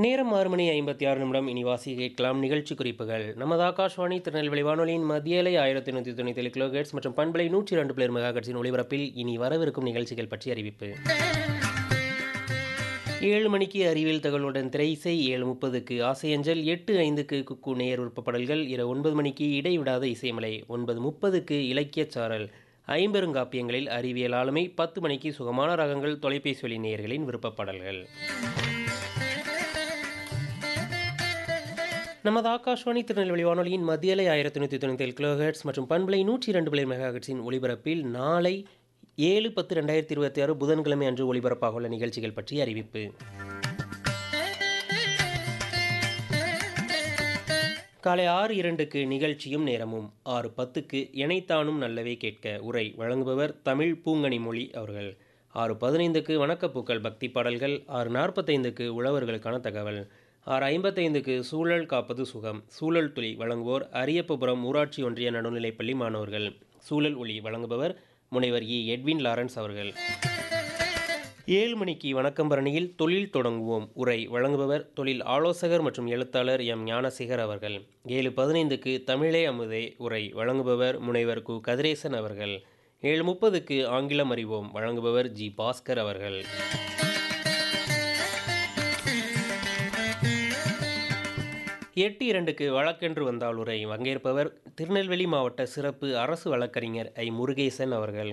நேரம் ஆறு மணி ஐம்பத்தி ஆறு நிமிடம் இனி வாசி கேட்கலாம் நிகழ்ச்சி குறிப்புகள் நமது ஆகாஷ்வாணி திருநெல்வேலி வானொலியின் மத்தியலை ஆயிரத்தி நூற்றி தொண்ணூற்றி ஏழு கிலோகேட்ஸ் மற்றும் பண்பலை நூற்றி ரெண்டு பிளேர் மெகாகட்ஸின் ஒளிபரப்பில் இனி வரவிருக்கும் நிகழ்ச்சிகள் பற்றி அறிவிப்பு ஏழு மணிக்கு அறிவியல் தகவலுடன் திரைசை ஏழு முப்பதுக்கு ஆசையஞ்சல் எட்டு ஐந்துக்கு குக்கு நேயர் விருப்பப்படல்கள் இரவு ஒன்பது மணிக்கு இடைவிடாத இசைமலை ஒன்பது முப்பதுக்கு இலக்கியச் சாரல் ஐம்பெருங்காப்பியங்களில் அறிவியல் ஆளுமை பத்து மணிக்கு சுகமான ரகங்கள் தொலைபேசி வழி நேயர்களின் விருப்பப்பாடல்கள் நமது ஆகாஷ்வாணி திருநெல்வேலி வானொலியின் மத்தியலை ஆயிரத்தி நூற்றி தொண்ணூற்றி ஏழு கிலோஹெட்ஸ் மற்றும் பண்பலை நூற்றி இரண்டு பிளை மெகாஹெட்ஸின் ஒளிபரப்பில் நாளை ஏழு பத்து ரெண்டாயிரத்தி இருபத்தி ஆறு புதன்கிழமை அன்று ஒளிபரப்பாக உள்ள நிகழ்ச்சிகள் பற்றி அறிவிப்பு காலை ஆறு இரண்டுக்கு நிகழ்ச்சியும் நேரமும் ஆறு பத்துக்கு இணைத்தானும் நல்லவே கேட்க உரை வழங்குபவர் தமிழ் பூங்கனி மொழி அவர்கள் ஆறு பதினைந்துக்கு வணக்கப்பூக்கள் பக்தி பாடல்கள் ஆறு நாற்பத்தைந்துக்கு உழவர்களுக்கான தகவல் ஆறு ஐம்பத்தைந்துக்கு சூழல் காப்பது சுகம் சூழல் துளி வழங்குவோர் அரியப்பபுரம் ஊராட்சி ஒன்றிய நடுநிலைப்பள்ளி மாணவர்கள் சூழல் ஒளி வழங்குபவர் முனைவர் இ எட்வின் லாரன்ஸ் அவர்கள் ஏழு மணிக்கு வணக்கம் பரணியில் தொழில் தொடங்குவோம் உரை வழங்குபவர் தொழில் ஆலோசகர் மற்றும் எழுத்தாளர் எம் ஞானசேகர் அவர்கள் ஏழு பதினைந்துக்கு தமிழே அமுதே உரை வழங்குபவர் முனைவர் கு கதிரேசன் அவர்கள் ஏழு முப்பதுக்கு ஆங்கிலம் அறிவோம் வழங்குபவர் ஜி பாஸ்கர் அவர்கள் எட்டு இரண்டுக்கு வழக்கென்று வந்தால் உரை பங்கேற்பவர் திருநெல்வேலி மாவட்ட சிறப்பு அரசு வழக்கறிஞர் ஐ முருகேசன் அவர்கள்